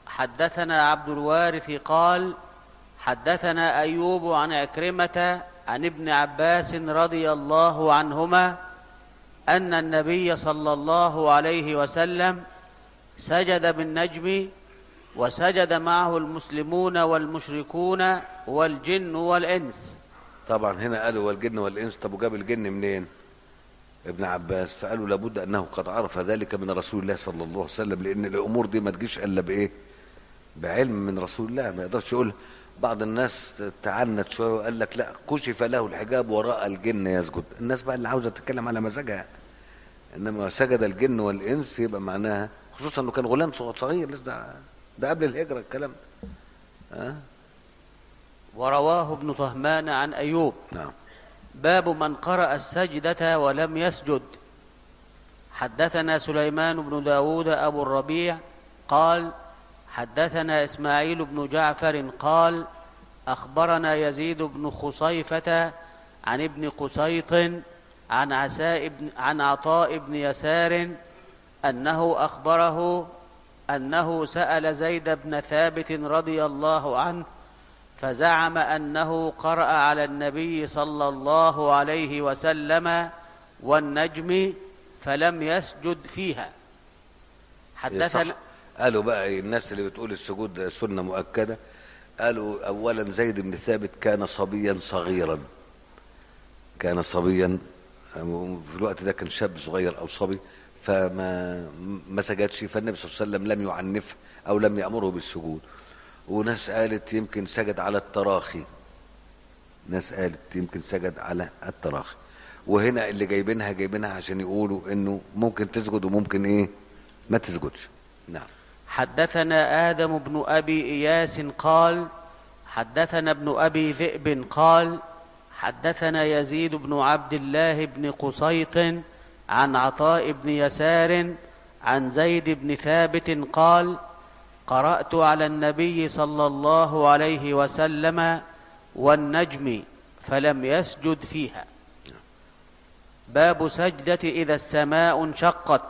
حدثنا عبد الوارث قال حدثنا ايوب عن عكرمه عن ابن عباس رضي الله عنهما ان النبي صلى الله عليه وسلم سجد بالنجم وسجد معه المسلمون والمشركون والجن والانس طبعا هنا قالوا والجن والانس طب وجاب الجن منين ابن عباس فقالوا لابد انه قد عرف ذلك من رسول الله صلى الله عليه وسلم لان الامور دي ما تجيش الا بايه بعلم من رسول الله ما يقدرش يقول بعض الناس تعنت شويه وقال لك لا كشف له الحجاب وراى الجن يسجد الناس بقى اللي عاوزه تتكلم على مزاجها انما سجد الجن والانس يبقى معناها خصوصا انه كان غلام صغير لسه ده, ده قبل الهجره الكلام ده ها ورواه ابن طهمان عن ايوب نعم باب من قرأ السجدة ولم يسجد حدثنا سليمان بن داود أبو الربيع قال حدثنا إسماعيل بن جعفر قال أخبرنا يزيد بن خصيفة عن ابن قسيط عن عساء بن عن عطاء بن يسار أنه أخبره أنه سأل زيد بن ثابت رضي الله عنه فزعم انه قرا على النبي صلى الله عليه وسلم والنجم فلم يسجد فيها صح حدثنا قالوا بقى الناس اللي بتقول السجود سنه مؤكده قالوا اولا زيد بن ثابت كان صبيا صغيرا كان صبيا في الوقت ده كان شاب صغير او صبي فما ما سجدش فالنبي صلى الله عليه وسلم لم يعنفه او لم يامره بالسجود وناس قالت يمكن سجد على التراخي ناس قالت يمكن سجد على التراخي وهنا اللي جايبينها جايبينها عشان يقولوا انه ممكن تسجد وممكن ايه ما تسجدش نعم حدثنا ادم بن ابي اياس قال حدثنا ابن ابي ذئب قال حدثنا يزيد بن عبد الله بن قسيط عن عطاء بن يسار عن زيد بن ثابت قال قرات على النبي صلى الله عليه وسلم والنجم فلم يسجد فيها باب سجده اذا السماء انشقت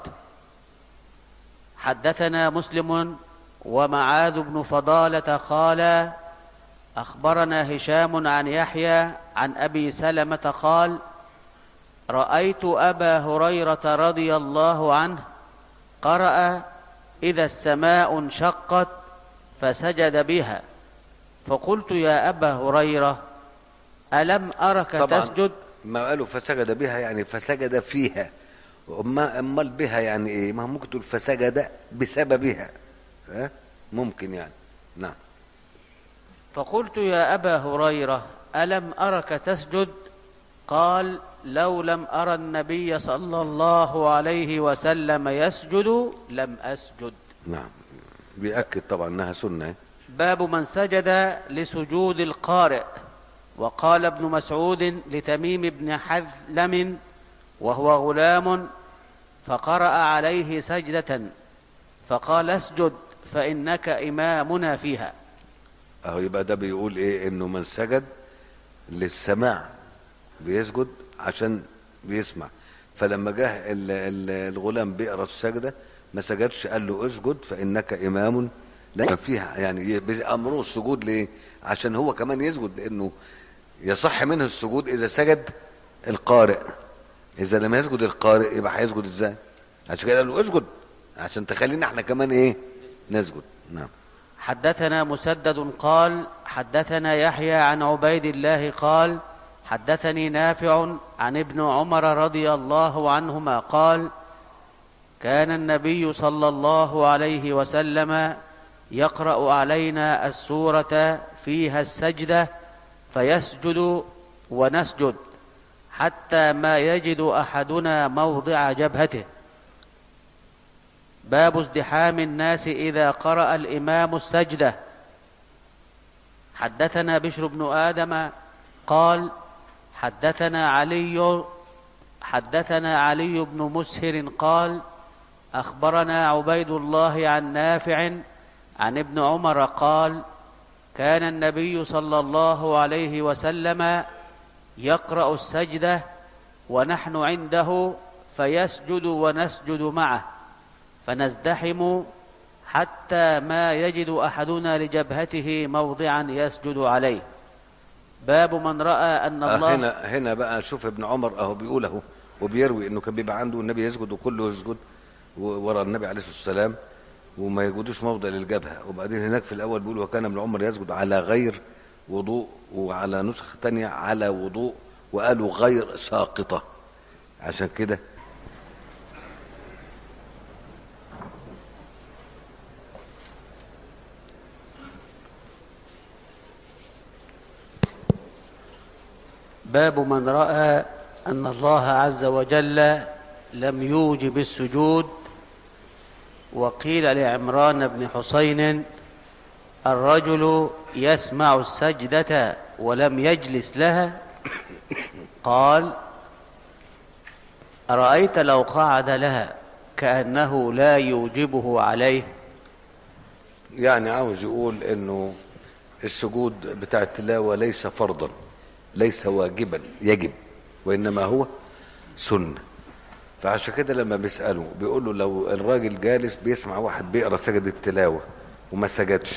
حدثنا مسلم ومعاذ بن فضاله قال اخبرنا هشام عن يحيى عن ابي سلمه قال رايت ابا هريره رضي الله عنه قرا اذا السماء انشقت فسجد بها فقلت يا ابا هريره الم ارك طبعا تسجد ما قالوا فسجد بها يعني فسجد فيها أما امال بها يعني ايه ما هو ممكن تقول فسجد بسببها ها ممكن يعني نعم فقلت يا ابا هريره الم ارك تسجد قال لو لم ارى النبي صلى الله عليه وسلم يسجد لم اسجد نعم بيأكد طبعا انها سنه باب من سجد لسجود القارئ وقال ابن مسعود لتميم بن حذلم وهو غلام فقرأ عليه سجدة فقال اسجد فإنك إمامنا فيها اهو يبقى ده بيقول ايه انه من سجد للسماع بيسجد عشان بيسمع فلما جه ال- ال- الغلام بيقرا السجده ما سجدش قال له اسجد فانك امام لا فيها يعني امره السجود ليه عشان هو كمان يسجد لانه يصح منه السجود اذا سجد القارئ اذا لم يسجد القارئ يبقى هيسجد ازاي عشان كده قال له اسجد عشان تخلينا احنا كمان ايه نسجد نعم حدثنا مسدد قال حدثنا يحيى عن عبيد الله قال حدثني نافع عن ابن عمر رضي الله عنهما قال كان النبي صلى الله عليه وسلم يقرا علينا السوره فيها السجده فيسجد ونسجد حتى ما يجد احدنا موضع جبهته باب ازدحام الناس اذا قرا الامام السجده حدثنا بشر بن ادم قال حدثنا علي حدثنا علي بن مسهر قال اخبرنا عبيد الله عن نافع عن ابن عمر قال كان النبي صلى الله عليه وسلم يقرا السجده ونحن عنده فيسجد ونسجد معه فنزدحم حتى ما يجد احدنا لجبهته موضعا يسجد عليه باب من راى ان آه الله هنا هنا بقى شوف ابن عمر اهو بيقول اهو وبيروي انه كان بيبقى عنده النبي يسجد وكله يسجد و- ورا النبي عليه الصلاه والسلام وما يجدوش موضع للجبهه وبعدين هناك في الاول بيقول وكان ابن عمر يسجد على غير وضوء وعلى نسخ تانية على وضوء وقالوا غير ساقطه عشان كده باب من راى ان الله عز وجل لم يوجب السجود وقيل لعمران بن حسين الرجل يسمع السجده ولم يجلس لها قال ارايت لو قعد لها كانه لا يوجبه عليه يعني عاوز يقول انه السجود بتاع التلاوه ليس فرضا ليس واجبا يجب وانما هو سنه فعشان كده لما بيساله بيقول له لو الراجل جالس بيسمع واحد بيقرا سجد التلاوه وما سجدش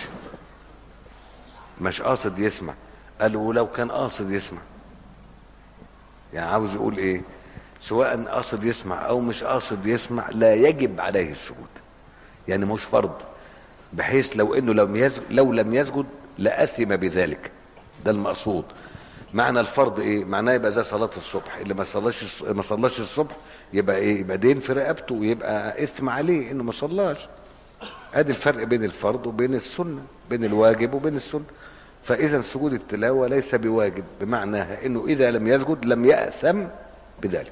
مش قاصد يسمع قال له ولو كان قاصد يسمع يعني عاوز يقول ايه سواء قاصد يسمع او مش قاصد يسمع لا يجب عليه السجود يعني مش فرض بحيث لو انه لم يسجد لو لم يسجد لاثم بذلك ده المقصود معنى الفرض ايه معناه يبقى زي صلاه الصبح اللي ما صلاش الص- ما صلاش الصبح يبقى ايه يبقى دين في رقبته ويبقى اثم عليه انه ما صلاش ادي الفرق بين الفرض وبين السنه بين الواجب وبين السنه فاذا سجود التلاوه ليس بواجب بمعناها انه اذا لم يسجد لم ياثم بذلك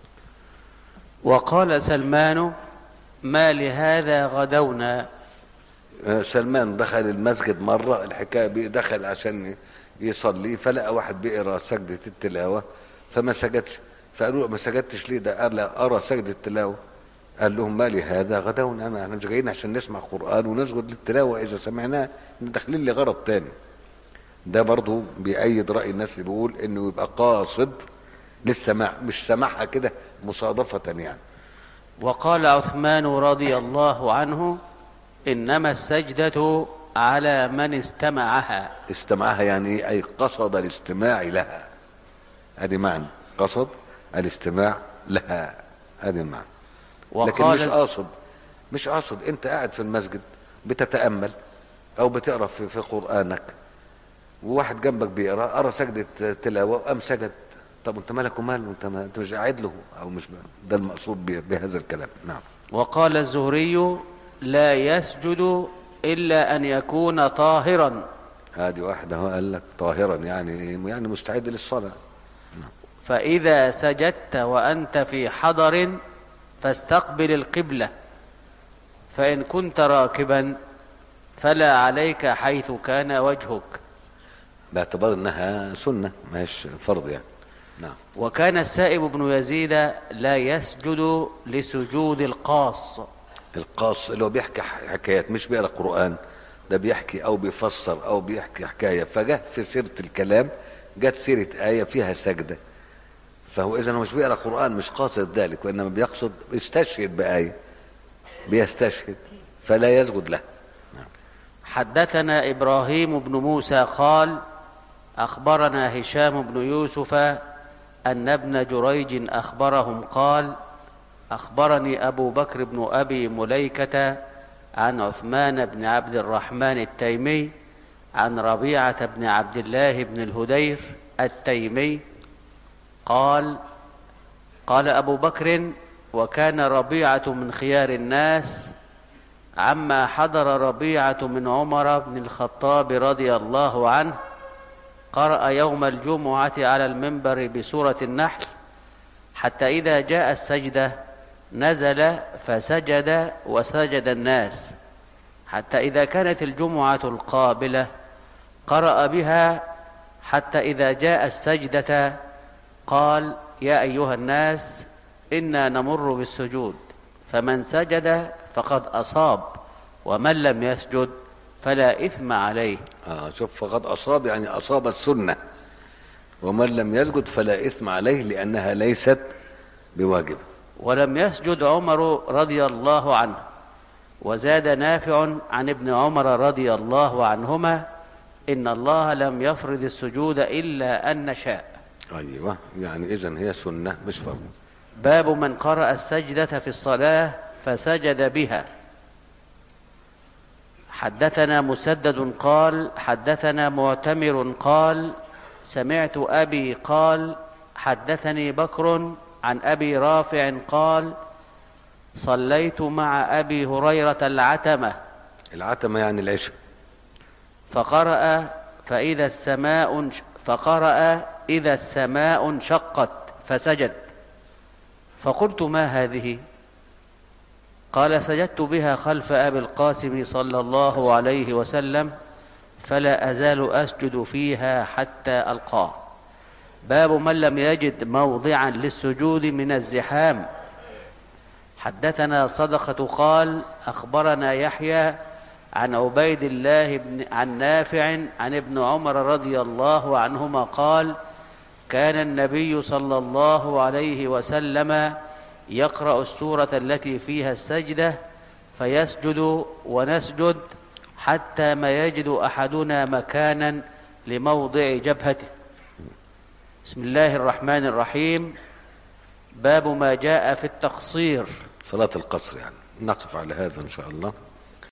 وقال سلمان ما لهذا غدونا آه، سلمان دخل المسجد مرة الحكاية بي- دخل عشان يصلي فلقى واحد بيقرا سجدة التلاوة فما سجدش فقالوا له ما سجدتش ليه ده قال لا أرى سجدة التلاوة قال لهم ما لي هذا غدونا أنا احنا مش جايين عشان نسمع قرآن ونسجد للتلاوة إذا سمعناه داخلين لي غرض تاني ده برضو بيأيد رأي الناس اللي بيقول إنه يبقى قاصد للسماع مش سماعها كده مصادفة يعني وقال عثمان رضي الله عنه انما السجده على من استمعها استمعها يعني ايه اي قصد الاستماع لها ادي معنى قصد الاستماع لها ادي المعنى لكن مش وقال قاصد مش قاصد انت قاعد في المسجد بتتامل او بتقرا في, في قرانك وواحد جنبك بيقرا قرا سجده تلاوه وقام سجد طب انت مالك وماله انت ما انت مش قاعد له او مش ده المقصود به- بهذا الكلام نعم وقال الزهري لا يسجد الا ان يكون طاهرا هذه واحده هو قال لك طاهرا يعني يعني مستعد للصلاه فاذا سجدت وانت في حضر فاستقبل القبله فان كنت راكبا فلا عليك حيث كان وجهك باعتبار انها سنه مش فرض يعني نعم وكان السائب بن يزيد لا يسجد لسجود القاص القاص اللي هو بيحكي ح- حكايات مش بيقرا قران ده بيحكي او بيفسر او بيحكي حكايه فجاه في سيره الكلام جت سيره ايه فيها سجده فهو اذا هو مش بيقرا قران مش قاصد ذلك وانما بيقصد يستشهد بايه بيستشهد فلا يسجد له حدثنا ابراهيم بن موسى قال اخبرنا هشام بن يوسف ان ابن جريج اخبرهم قال اخبرني ابو بكر بن ابي مليكه عن عثمان بن عبد الرحمن التيمي عن ربيعه بن عبد الله بن الهدير التيمي قال قال ابو بكر وكان ربيعه من خيار الناس عما حضر ربيعة من عمر بن الخطاب رضي الله عنه قرأ يوم الجمعة على المنبر بسورة النحل حتى إذا جاء السجدة نزل فسجد وسجد الناس حتى إذا كانت الجمعة القابلة قرأ بها حتى إذا جاء السجدة قال يا أيها الناس إنا نمر بالسجود فمن سجد فقد أصاب ومن لم يسجد فلا إثم عليه اه شوف فقد اصاب يعني اصاب السنه ومن لم يسجد فلا اثم عليه لانها ليست بواجبه ولم يسجد عمر رضي الله عنه وزاد نافع عن ابن عمر رضي الله عنهما إن الله لم يفرض السجود إلا أن نشاء ايوه يعني اذا هي سنه مش فرض باب من قرأ السجدة في الصلاة فسجد بها حدثنا مسدد قال حدثنا معتمر قال سمعت أبي قال حدثني بكر عن أبي رافع قال صليت مع أبي هريرة العتمة العتمه يعني العشاء فقرأ فإذا السماء فقرأ إذا السماء انشقت فسجد فقلت ما هذه قال سجدت بها خلف أبي القاسم صلى الله عليه وسلم فلا أزال أسجد فيها حتى ألقاه باب من لم يجد موضعا للسجود من الزحام حدثنا صدقة قال أخبرنا يحيى عن عبيد الله بن عن نافع عن ابن عمر رضي الله عنهما قال كان النبي صلى الله عليه وسلم يقرأ السورة التي فيها السجدة فيسجد ونسجد حتى ما يجد أحدنا مكانا لموضع جبهته بسم الله الرحمن الرحيم باب ما جاء في التقصير صلاه القصر يعني نقف على هذا ان شاء الله